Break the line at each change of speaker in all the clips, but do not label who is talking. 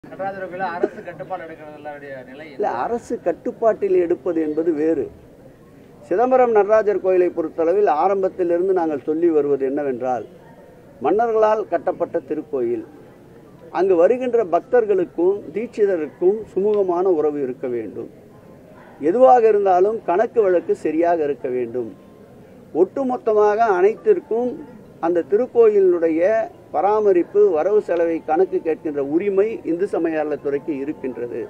நடராஜர் கோயில அரசு கட்டுப்பாடு எடுக்கிறதுடைய நிலை
இல்லை அரசு கட்டுப்பாட்டில் எடுப்பது என்பது வேறு சிதம்பரம் நடராஜர் கோயிலை பொறுத்தளவில் ஆரம்பத்திலிருந்து நாங்கள் சொல்லி வருவது என்னவென்றால் மன்னர்களால் கட்டப்பட்ட திருக்கோயில் அங்கு வருகின்ற பக்தர்களுக்கும் தீட்சிதருக்கும் சுமூகமான உறவு இருக்க வேண்டும் எதுவாக இருந்தாலும் கணக்கு வழக்கு சரியாக இருக்க வேண்டும் ஒட்டுமொத்தமாக அனைத்திற்கும் அந்த திருக்கோயிலுடைய பராமரிப்பு வரவு செலவை கணக்கு கேட்கின்ற உரிமை இந்து சமய அறநிலையத்துறைக்கு இருக்கின்றது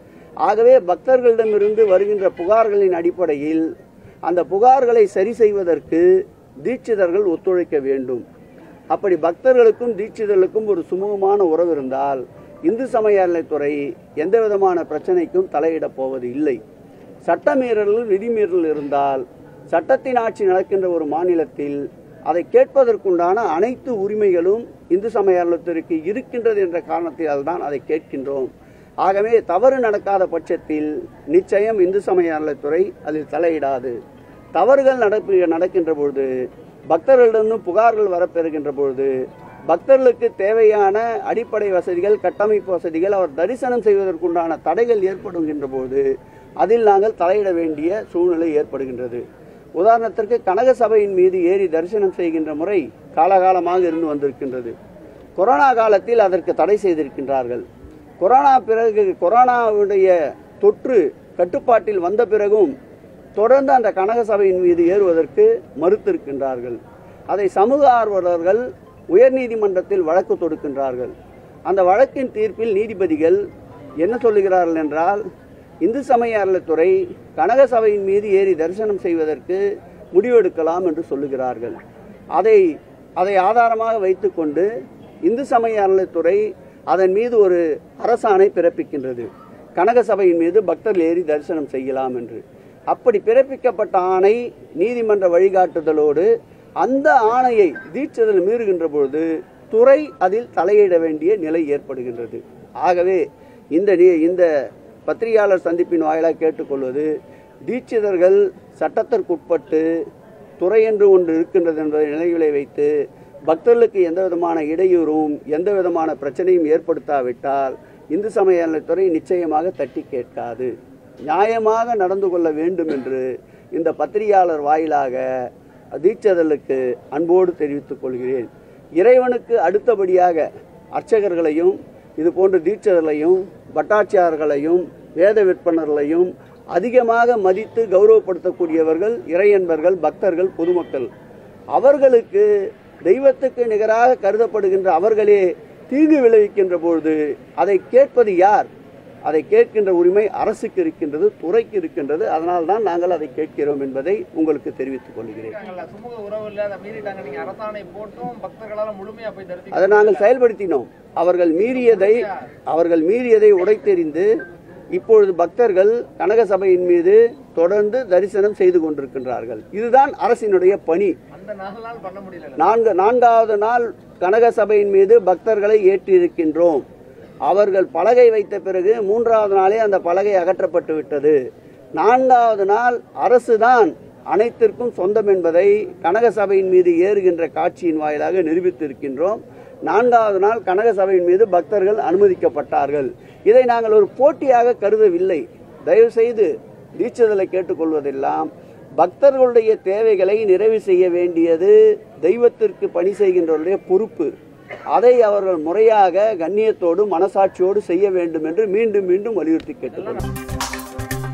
ஆகவே பக்தர்களிடமிருந்து வருகின்ற புகார்களின் அடிப்படையில் அந்த புகார்களை சரி செய்வதற்கு தீட்சிதர்கள் ஒத்துழைக்க வேண்டும் அப்படி பக்தர்களுக்கும் தீட்சிதர்களுக்கும் ஒரு சுமூகமான உறவு இருந்தால் இந்து சமய அறநிலையத்துறை எந்த விதமான பிரச்சனைக்கும் தலையிடப் போவது இல்லை சட்டமீறல்கள் விதிமீறல் இருந்தால் சட்டத்தின் ஆட்சி நடக்கின்ற ஒரு மாநிலத்தில் அதை கேட்பதற்குண்டான அனைத்து உரிமைகளும் இந்து சமய அறநிலையத்துறைக்கு இருக்கின்றது என்ற காரணத்தால் தான் அதை கேட்கின்றோம் ஆகவே தவறு நடக்காத பட்சத்தில் நிச்சயம் இந்து சமய அறநிலையத்துறை அதில் தலையிடாது தவறுகள் நடப்பு நடக்கின்ற பொழுது பக்தர்களிடம் புகார்கள் வரப்பெறுகின்ற பொழுது பக்தர்களுக்கு தேவையான அடிப்படை வசதிகள் கட்டமைப்பு வசதிகள் அவர் தரிசனம் செய்வதற்குண்டான தடைகள் ஏற்படுகின்ற போது அதில் நாங்கள் தலையிட வேண்டிய சூழ்நிலை ஏற்படுகின்றது உதாரணத்திற்கு கனக சபையின் மீது ஏறி தரிசனம் செய்கின்ற முறை காலகாலமாக இருந்து வந்திருக்கின்றது கொரோனா காலத்தில் அதற்கு தடை செய்திருக்கின்றார்கள் கொரோனா பிறகு கொரோனாவுடைய தொற்று கட்டுப்பாட்டில் வந்த பிறகும் தொடர்ந்து அந்த கனக சபையின் மீது ஏறுவதற்கு மறுத்திருக்கின்றார்கள் அதை சமூக ஆர்வலர்கள் உயர்நீதிமன்றத்தில் வழக்கு தொடுக்கின்றார்கள் அந்த வழக்கின் தீர்ப்பில் நீதிபதிகள் என்ன சொல்லுகிறார்கள் என்றால் இந்து சமய அறநிலைத்துறை கனக சபையின் மீது ஏறி தரிசனம் செய்வதற்கு முடிவெடுக்கலாம் என்று சொல்லுகிறார்கள் அதை அதை ஆதாரமாக வைத்துக்கொண்டு இந்து சமய அறநிலைத்துறை அதன் மீது ஒரு அரசாணை பிறப்பிக்கின்றது கனக சபையின் மீது பக்தர்கள் ஏறி தரிசனம் செய்யலாம் என்று அப்படி பிறப்பிக்கப்பட்ட ஆணை நீதிமன்ற வழிகாட்டுதலோடு அந்த ஆணையை தீட்சிதல் மீறுகின்ற பொழுது துறை அதில் தலையிட வேண்டிய நிலை ஏற்படுகின்றது ஆகவே இந்த நீ- இந்த பத்திரிகையாளர் சந்திப்பின் வாயிலாக கேட்டுக்கொள்வது தீட்சிதர்கள் சட்டத்திற்குட்பட்டு துறை என்று ஒன்று இருக்கின்றது என்பதை நிலைகளை வைத்து பக்தர்களுக்கு எந்த விதமான இடையூறும் எந்த விதமான பிரச்சனையும் ஏற்படுத்தாவிட்டால் இந்து சமய அறநிலையத்துறை நிச்சயமாக தட்டி கேட்காது நியாயமாக நடந்து கொள்ள வேண்டும் என்று இந்த பத்திரிகையாளர் வாயிலாக தீட்சிதர்களுக்கு அன்போடு தெரிவித்துக் கொள்கிறேன் இறைவனுக்கு அடுத்தபடியாக அர்ச்சகர்களையும் இது போன்ற தீட்சிதர்களையும் பட்டாட்சியார்களையும் வேத விற்பனர்களையும் அதிகமாக மதித்து கௌரவப்படுத்தக்கூடியவர்கள் இறையன்பர்கள் பக்தர்கள் பொதுமக்கள் அவர்களுக்கு தெய்வத்துக்கு நிகராக கருதப்படுகின்ற அவர்களே தீங்கு விளைவிக்கின்ற பொழுது அதை கேட்பது யார் அதை கேட்கின்ற உரிமை அரசுக்கு இருக்கின்றது துறைக்கு இருக்கின்றது அதனால் தான் நாங்கள் அதை கேட்கிறோம் என்பதை உங்களுக்கு தெரிவித்துக் கொள்கிறேன்
இருக்காங்கல்ல, சுமூக உறவு இல்ல அதை மீறிட்டாங்க நீங்க அரசாணை போட்டும் பக்தர்களால முழுமையா போய் தரிசிக்க
அதை நாங்கள் செயல்படுத்தினோம் அவர்கள் மீறியதை அவர்கள் மீறியதை உடைத்தெறிந்து இப்பொழுது பக்தர்கள் கனக சபையின் மீது தொடர்ந்து தரிசனம் செய்து கொண்டிருக்கின்றார்கள் இதுதான் அரசினுடைய பணி
அந்த நாலு நாள் பண்ண முடியல
நான்கு நான்காவது நாள் கனக சபையின் மீது பக்தர்களை ஏற்றியிருக்கின்றோம் அவர்கள் பலகை வைத்த பிறகு மூன்றாவது நாளே அந்த பலகை அகற்றப்பட்டு விட்டது நான்காவது நாள் அரசுதான் அனைத்திற்கும் சொந்தம் என்பதை கனக சபையின் மீது ஏறுகின்ற காட்சியின் வாயிலாக நிரூபித்திருக்கின்றோம் நான்காவது நாள் கனக சபையின் மீது பக்தர்கள் அனுமதிக்கப்பட்டார்கள் இதை நாங்கள் ஒரு போட்டியாக கருதவில்லை தயவு செய்து தீட்சிதலை கேட்டுக்கொள்வதெல்லாம் பக்தர்களுடைய தேவைகளை நிறைவு செய்ய வேண்டியது தெய்வத்திற்கு பணி செய்கின்றவருடைய பொறுப்பு அதை அவர்கள் முறையாக கண்ணியத்தோடு மனசாட்சியோடு செய்ய வேண்டும் என்று மீண்டும் மீண்டும் வலியுறுத்தி கேட்டுக்கொள்கிறேன்